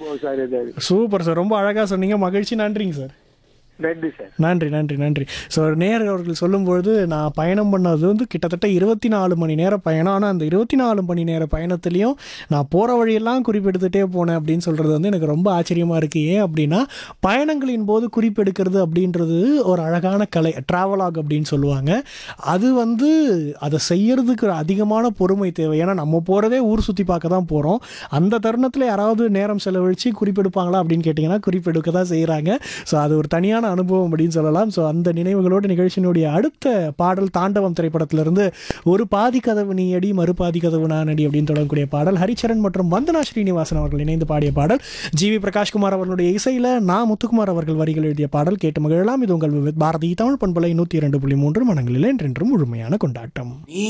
அனுபவம் சார் இது super sir ரொம்ப அழகாக சொன்னீங்க மகிழ்ச்சி நன்றிங்க சார் நன்றி சார் நன்றி நன்றி நன்றி ஸோ நேர் அவர்கள் சொல்லும்பொழுது நான் பயணம் பண்ணது வந்து கிட்டத்தட்ட இருபத்தி நாலு மணி நேர பயணம் ஆனால் அந்த இருபத்தி நாலு மணி நேர பயணத்துலேயும் நான் போகிற வழியெல்லாம் குறிப்பெடுத்துகிட்டே போனேன் அப்படின்னு சொல்கிறது வந்து எனக்கு ரொம்ப ஆச்சரியமாக இருக்குது ஏன் அப்படின்னா பயணங்களின் போது குறிப்பெடுக்கிறது அப்படின்றது ஒரு அழகான கலை ட்ராவலாக் அப்படின்னு சொல்லுவாங்க அது வந்து அதை செய்யறதுக்கு அதிகமான பொறுமை தேவை ஏன்னா நம்ம போகிறதே ஊர் சுற்றி பார்க்க தான் போகிறோம் அந்த தருணத்தில் யாராவது நேரம் செலவழித்து குறிப்பெடுப்பாங்களா அப்படின்னு கேட்டிங்கன்னா குறிப்பெடுக்க தான் செய்கிறாங்க ஸோ அது ஒரு தனியான அனுபவம் அப்படின்னு சொல்லலாம் ஸோ அந்த நினைவுகளோடு நிகழ்ச்சியினுடைய அடுத்த பாடல் தாண்டவம் திரைப்படத்திலிருந்து ஒரு பாதி கதவு நீ அடி மறுபாதி கதவு நான் அடி அப்படின்னு தொடங்கக்கூடிய பாடல் ஹரிச்சரன் மற்றும் வந்தனா ஸ்ரீனிவாசன் அவர்கள் இணைந்து பாடிய பாடல் ஜி வி பிரகாஷ்குமார் அவர்களுடைய இசையில் நான் முத்துக்குமார் அவர்கள் வரிகள் எழுதிய பாடல் கேட்டு மகிழலாம் இது உங்கள் பாரதி தமிழ் பண்பலை நூற்றி இரண்டு புள்ளி மூன்று மனங்களில் என்றென்றும் முழுமையான கொண்டாட்டம் நீ